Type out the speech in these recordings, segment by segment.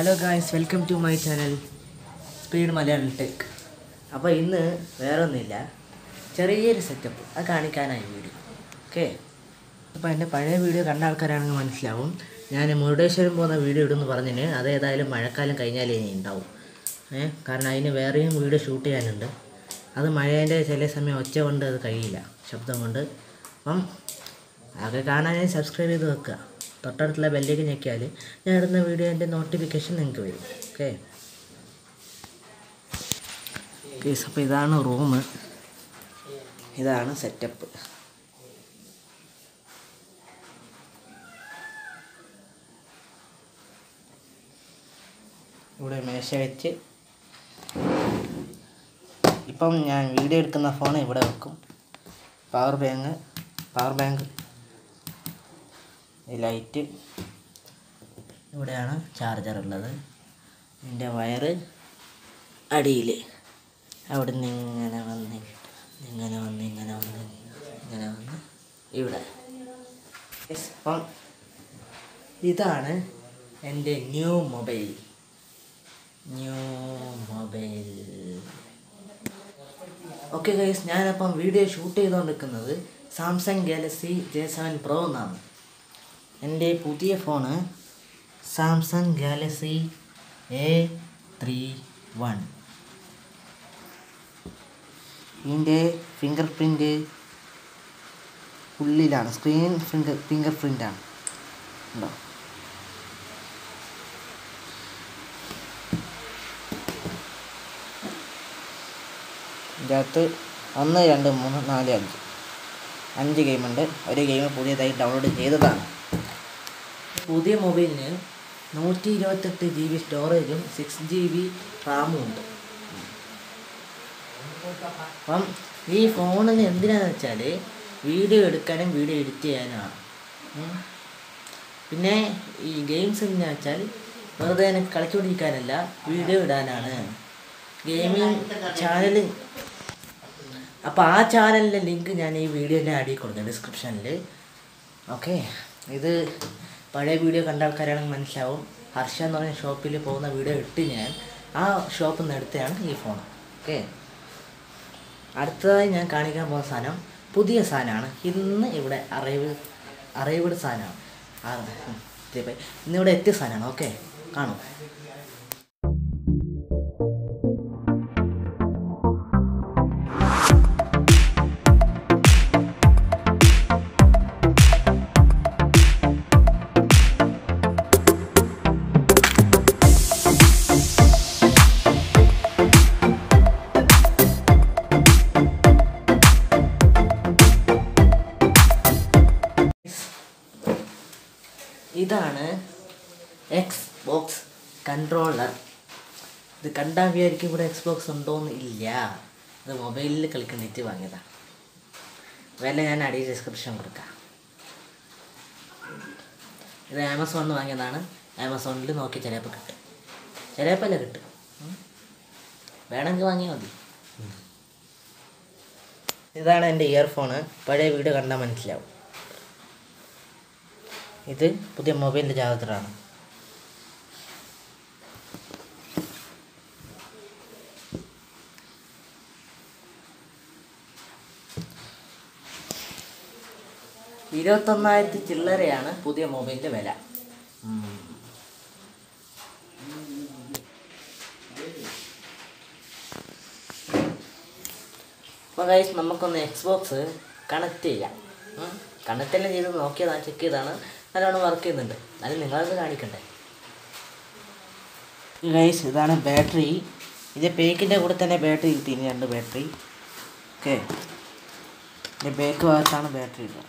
Hello guys welcome to my channel speed Malayalam tech അപ്പോൾ ഇന്ന് വേറെ ഒന്നുമില്ല ചെറിയൊരു സെറ്റപ്പ് അത് കാണിക്കാനായി വീഡിയോ ഓക്കെ അപ്പോൾ എൻ്റെ പഴയ വീഡിയോ കണ്ട ആൾക്കാരാണെങ്കിൽ മനസ്സിലാവും ഞാൻ മുരുടേശ്വരം പോകുന്ന വീഡിയോ ഇടുമെന്ന് പറഞ്ഞിന് അത് ഏതായാലും മഴക്കാലം കഴിഞ്ഞാലേ ഇനി ഉണ്ടാവും ഏ കാരണം അതിന് വേറെയും വീഡിയോ ഷൂട്ട് ചെയ്യാനുണ്ട് അത് മഴേൻ്റെ ചില സമയം ഒച്ച കൊണ്ട് അത് കഴിയില്ല ശബ്ദം കൊണ്ട് അപ്പം അതൊക്കെ കാണാനായി സബ്സ്ക്രൈബ് ചെയ്ത് വെക്കുക തൊട്ടടുത്തുള്ള ബെല്ലേക്ക് ഞെക്കിയാൽ ഞാൻ ഇടുന്ന വീഡിയോൻ്റെ നോട്ടിഫിക്കേഷൻ നിങ്ങൾക്ക് വരും ഓക്കെ കേസ് അപ്പോൾ ഇതാണ് റൂം ഇതാണ് സെറ്റപ്പ് ഇവിടെ മേശ വെച്ച് ഇപ്പം ഞാൻ വീഡിയോ എടുക്കുന്ന ഫോൺ ഇവിടെ വെക്കും പവർ ബാങ്ക് പവർ ബാങ്ക് ഈ ലൈറ്റ് ഇവിടെയാണ് ചാർജർ ഉള്ളത് ഇതിൻ്റെ വയറ് അടിയിൽ അവിടെ നിന്ന് ഇങ്ങനെ വന്ന് ഇങ്ങനെ വന്ന് ഇങ്ങനെ വന്ന് ഇങ്ങനെ വന്ന് ഇവിടെ Yes, അപ്പം ഇതാണ് എൻ്റെ new mobile new mobile okay guys ഞാനപ്പം വീഡിയോ ഷൂട്ട് ചെയ്തുകൊണ്ടിരിക്കുന്നത് Samsung Galaxy J seven pro എന്നാണ് എൻ്റെ പുതിയ phone Samsung Galaxy A three one ഇതിൻ്റെ ഫിംഗർ പ്രിൻ്റ് ഉള്ളിലാണ് സ്ക്രീൻ ഫിംഗർ ഫിംഗർ പ്രിൻ്റാണ് ഉണ്ടോ ഇതിൻ്റെ അകത്ത് ഒന്ന് രണ്ട് മൂന്ന് നാല് അഞ്ച് അഞ്ച് ഗെയിമുണ്ട് ഒരു ഗെയിം പുതിയതായി ഡൗൺലോഡ് ചെയ്തതാണ് പുതിയ മൊബൈലിന് നൂറ്റി ഇരുപത്തെട്ട് ജി ബി സ്റ്റോറേജും സിക്സ് ജി ബി റാമും ഉണ്ട് അപ്പം ഈ ഫോണിന് എന്തിനാന്ന് വെച്ചാൽ വീഡിയോ എടുക്കാനും വീഡിയോ എഡിറ്റ് ചെയ്യാനുമാണ് ഉം. പിന്നെ ഈ ഗെയിംസ് എന്ന് വെച്ചാൽ വെറുതെ എനിക്ക് കളിച്ചുകൊണ്ടിരിക്കാനല്ല വീഡിയോ ഇടാനാണ് ഗെയിമിംഗ് ചാനൽ അപ്പോൾ ആ ചാനലിൻ്റെ ലിങ്ക് ഞാൻ ഈ വീഡിയോൻ്റെ അടിയിൽ കൊടുക്കാം ഡിസ്ക്രിപ്ഷനിൽ ഓക്കെ ഇത് പഴയ വീഡിയോ കണ്ട ആൾക്കാരാണെങ്കിൽ മനസ്സിലാവും ഹർഷ എന്ന് പറഞ്ഞ ഷോപ്പിൽ പോകുന്ന വീഡിയോ ഇട്ട് ഞാൻ ആ ഷോപ്പിൽ നിന്ന് എടുത്തതാണ് ഈ ഫോൺ ഓക്കെ അടുത്തതായി ഞാൻ കാണിക്കാൻ പോകുന്ന സാധനം പുതിയ സാധനമാണ് ഇന്ന് ഇവിടെ അറൈവ് അറൈവ്ഡ് സാധനമാണ് ആ, ഉം, ഇതിപ്പോ ഇന്നിവിടെ എത്തിയ സാധനമാണ് ഓക്കെ കാണും ഇതാണ് എക്സ് ബോക്സ് കൺട്രോളർ ഇത് കണ്ടാൽ വിചാരിക്കും ഇവിടെ എക്സ് ബോക്സ് ഉണ്ടോയെന്ന് ഇല്ല ഇത് മൊബൈലിൽ കളിക്കണ്ടിട്ട് വാങ്ങിയതാണ് വില ഞാൻ അടിയിൽ ഡിസ്ക്രിപ്ഷൻ കൊടുക്കാം ഇത് ആമസോണിൽ നിന്ന് വാങ്ങിയതാണ് ആമസോണിൽ നോക്കി ചിലപ്പോൾ കിട്ടും ചിലപ്പോൾ അല്ല കിട്ടും ഉം. വേണമെങ്കിൽ വാങ്ങിയാൽ മതി ഇതാണ് എൻ്റെ ഇയർഫോണ് പഴയ വീഡിയോ കണ്ടാൽ മനസ്സിലാവും ഇത് പുതിയ മൊബൈലിൻ്റെ ചാർജറാണ് ഇരുപത്തൊന്നായിരത്തി ചില്ലറയാണ് പുതിയ മൊബൈലിൻ്റെ വില ഉം. അപ്പോൾ ഗൈസ് നമുക്കൊന്ന് എക്സ് ബോക്സ് കണക്ട് ചെയ്യാം കണക്ട് എല്ലാം ചെയ്ത് നോക്കിയതാണ് ചെക്ക് ചെയ്താണ് നല്ലോണം വർക്ക് ചെയ്യുന്നുണ്ട് എന്നാലും നിങ്ങളത് കാണിക്കണ്ടേ ഗൈസ് ഇതാണ് ബാറ്ററി ഇത് പേക്കിൻ്റെ കൂടെ തന്നെ ബാറ്ററി കിട്ടിയിന് രണ്ട് ബാറ്ററി ഓക്കെ ഇതിൻ്റെ ബാക്ക് ഭാഗത്താണ് ബാറ്ററി ഉള്ളത്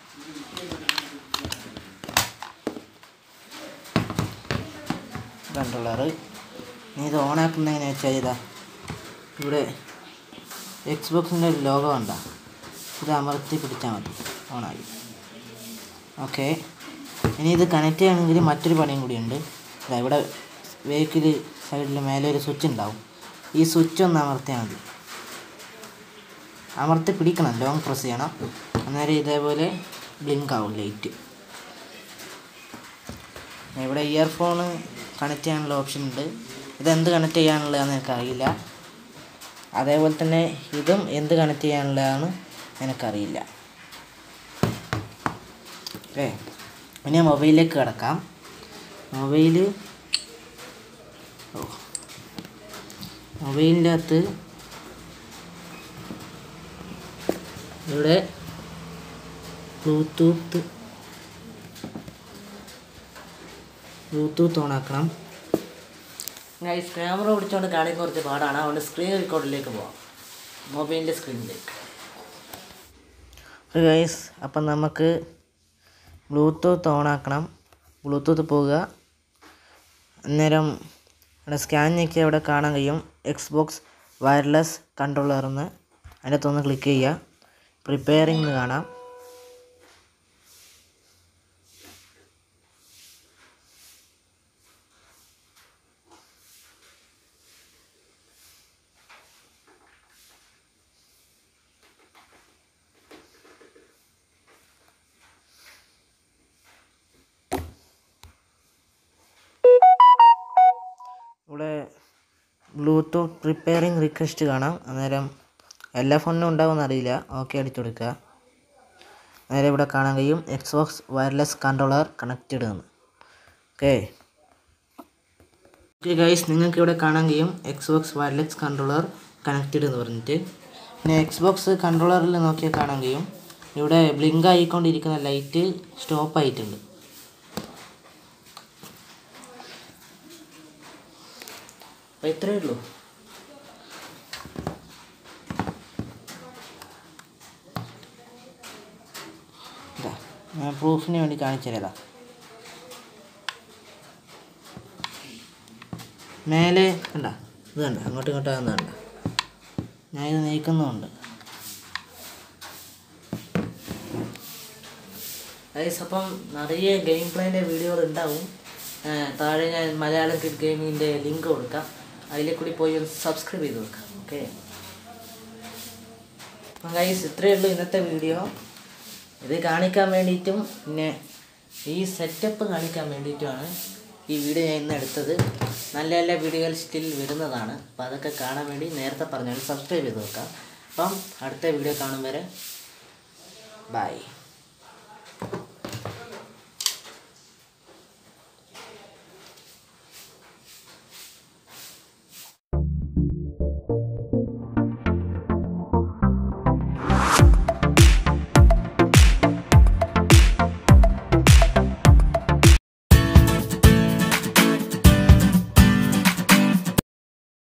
കൺട്രോളറ് നീ ഇത് ഓണാക്കുന്ന എങ്ങനെ വെച്ചാൽ ഇതാ ഇവിടെ എക്സ് ബോക്സിൻ്റെ ഒരു ലോഗോ ഉണ്ടോ ഇത് അമർത്തി പിടിച്ചാൽ മതി ഓണായി ഓക്കെ ഇനി ഇത് കണക്ട് ചെയ്യണമെങ്കിൽ മറ്റൊരു പണിയും കൂടിയുണ്ട് ദാ ഇവിടെ വെഹിക്കിൾ സൈഡിൽ മേലെ ഒരു സ്വിച്ച് ഉണ്ടാവും ഈ സ്വിച്ച് ഒന്ന് അമർത്തിയാൽ മതി അമർത്തി പിടിക്കണം ലോങ് പ്രസ് ചെയ്യണം അന്നേരം ഇതേപോലെ ബ്ലിങ്ക് ആവും ലൈറ്റ് ഇവിടെ ഇയർഫോണ് കണക്ട് ചെയ്യാനുള്ള ഓപ്ഷൻ ഉണ്ട് ഇതെന്ത് കണക്ട് ചെയ്യാനുള്ളതാണെന്ന് എനിക്കറിയില്ല അതേപോലെ തന്നെ ഇതും എന്ത് കണക്ട് ചെയ്യാനുള്ളതാണ് എനിക്കറിയില്ല ഓക്കെ ഇനി മൊബൈലിലേക്ക് കിടക്കാം മൊബൈൽ മൊബൈലിൻ്റെ അകത്ത് ഇവിടെ ബ്ലൂടൂത്ത് ബ്ലൂടൂത്ത് ഓൺ ആക്കണം ഗൈസ് ക്യാമറ പിടിച്ചുകൊണ്ട് കാണാൻ കുറച്ച് പാടാണ് അതുകൊണ്ട് സ്ക്രീൻ റെക്കോർഡിലേക്ക് പോവാം മൊബൈലിൻ്റെ സ്ക്രീനിലേക്ക് ഗൈസ് അപ്പം നമുക്ക് ബ്ലൂടൂത്ത് ഓൺ ആക്കണം ബ്ലൂടൂത്ത് പോവുക അന്നേരം ഇവിടെ സ്കാൻ ഞെക്കി അവിടെ കാണാൻ കഴിയും എക്സ് ബോക്സ് വയർലെസ് കൺട്രോളർ എന്ന് അതിൻ്റെ അകത്തൊന്ന് ക്ലിക്ക് ചെയ്യുക പ്രിപ്പയറിംഗ് എന്ന് കാണാം ഇവിടെ ബ്ലൂടൂത്ത് പ്രിപ്പയറിംഗ് റിക്വസ്റ്റ് കാണാം അന്നേരം എല്ലാ ഫോണിനും ഉണ്ടാവുമെന്ന് അറിയില്ല ഓക്കെ അടിച്ചു കൊടുക്കുക നേരെ ഇവിടെ കാണാൻ കഴിയും Xbox wireless controller connected എന്ന് ഓക്കെ ഓക്കെ ഗൈസ് നിങ്ങൾക്ക് ഇവിടെ കാണാൻ കഴിയും Xbox wireless controller connected എന്ന് പറഞ്ഞിട്ട് പിന്നെ എക്സ് ബോക്സ് കൺട്രോളറിൽ നോക്കിയാൽ കാണാൻ കഴിയും ഇവിടെ ബ്ലിങ്ക് ആയിക്കൊണ്ടിരിക്കുന്ന ലൈറ്റ് സ്റ്റോപ്പ് ആയിട്ടുണ്ട് അപ്പോൾ ഇത്രയേ ഉള്ളൂ ഇതാ ഞാൻ പ്രൂഫിന് വേണ്ടി കാണിച്ചു തരാം മേലെ കണ്ട ഇത് കണ്ട അങ്ങോട്ടും ഇങ്ങോട്ടും ആകുന്ന കണ്ട ഞാൻ ഇത് നീക്കുന്നുമുണ്ട് ഗൈസ് അപ്പം നിറയെ ഗെയിം പ്ലേൻ്റെ വീഡിയോകൾ ഉണ്ടാവും ആ, താഴെ ഞാൻ മലയാളം കിഡ് ഗെയിമിൻ്റെ ലിങ്ക് കൊടുക്കാം അതിലെ കൂടി പോയി ഒന്ന് സബ്സ്ക്രൈബ് ചെയ്ത് കൊടുക്കാം ഓക്കെ അപ്പം ഗൈസ് ഇത്രയേ ഉള്ളൂ ഇന്നത്തെ വീഡിയോ ഇത് കാണിക്കാൻ വേണ്ടിയിട്ടും പിന്നെ ഈ സെറ്റപ്പ് കാണിക്കാൻ വേണ്ടിയിട്ടുമാണ് ഈ വീഡിയോ ഞാൻ ഇന്ന് എടുത്തത് നല്ല നല്ല വീഡിയോകൾ സ്റ്റിൽ വരുന്നതാണ് അപ്പോൾ അതൊക്കെ കാണാൻ വേണ്ടി നേരത്തെ പറഞ്ഞാൽ സബ്സ്ക്രൈബ് ചെയ്ത് വെക്കാം അപ്പം അടുത്ത വീഡിയോ കാണും വരെ ബൈ